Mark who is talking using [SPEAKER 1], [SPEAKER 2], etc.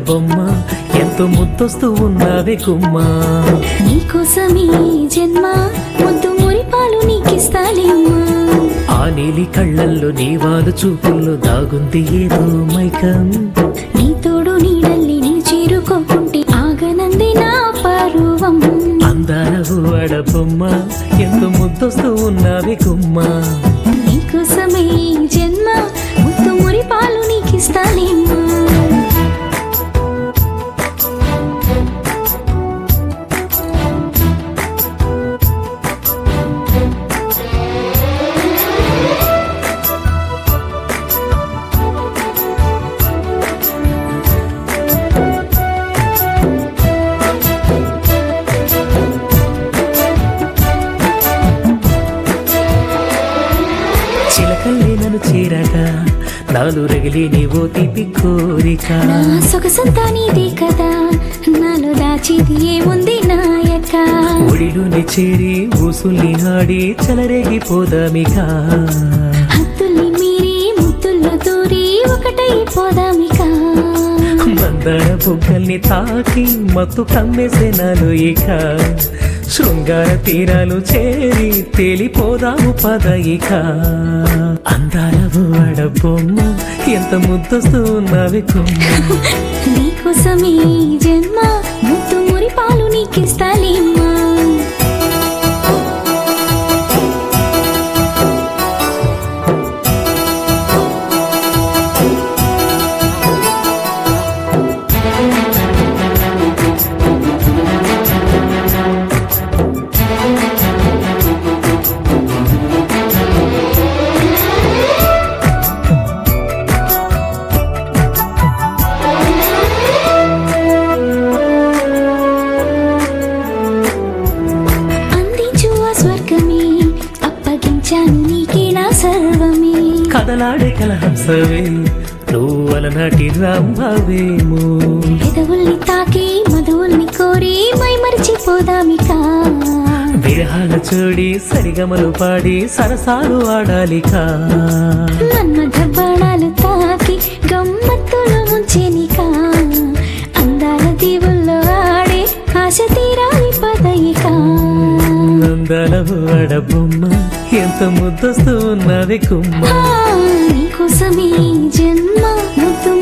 [SPEAKER 1] బొమ్మ ఎంతో ముద్దొస్తూ ఉన్నావే గుమ్మ
[SPEAKER 2] నీకోసమే జన్మ ముద్దు మురిపాలు నీకిస్తాలేమ్మా
[SPEAKER 1] ఆ నీలి కళ్ళల్లో నీ వాలు చూపుల్లో దాగుంది ఏదో మైకం
[SPEAKER 2] నీ తోడు నీడల్లి నీ చేరుకోకుంటే ఆగనంది నా పరువం
[SPEAKER 1] అందాల ఊడ బొమ్మ ఎంతో ముద్దొస్తూ ఉన్నావే గుమ్మ
[SPEAKER 2] నీకోసమే జన్మ ముద్దు మురిపాలు నీకిస్తాలేమ్మా
[SPEAKER 1] చిలకల్లే నన్ను చేరగా నాలు రగిలి నీవో తీపి కోరిక
[SPEAKER 2] నా సొగసంతా నీదే కదా నాలో దాచేది ఏముంది నాయక
[SPEAKER 1] ఒడిలోని చేరి ఊసుల్ని ఆడి చెలరేగిపోదామిక
[SPEAKER 2] హద్దుల్ని మీరి ముద్దుల్లో దూరి ఒకటై పోదామిక
[SPEAKER 1] మందార బుగ్గల్ని తాకి మత్తు కమ్మేసే నాలో ఇక శృంగార తీరాలు చేరి తేలిపోదాము పదయిక అందాల వాడ బొమ్మ ఎంత ముద్దొస్తూ ఉన్నవి కొమ్మ
[SPEAKER 2] నీకోసమే ఈ జన్మ ముద్దు మురిపాలు నీకిస్తాలేమ్మా అందించు ఆ స్వర్గమే అప్పగించాను నీకే నా సర్వమే
[SPEAKER 1] కదలాడే కలహంసవే నువ్వు అలనాటి రాంభవేమో
[SPEAKER 2] పెదవుల్ని తాకి మధువుల్ని కోరి మై మరిచిపోదామిక
[SPEAKER 1] విరహాల చూడి సరిగమలు పాడి సరసాలు ఆడాలిక
[SPEAKER 2] మన్మథ బాణాలు తాకి గమ్మత్తులు ముంచెనిక అందాల దీవుల్లో ఆడే ఆశ తీరాలి పదయిక
[SPEAKER 1] అందాల వాడ బొమ్మ ఎంత ముద్దొస్తూ ఉన్నవి కుమ్మ
[SPEAKER 2] ఆ, నీకోసమే ఈ జన్మ ముద్దు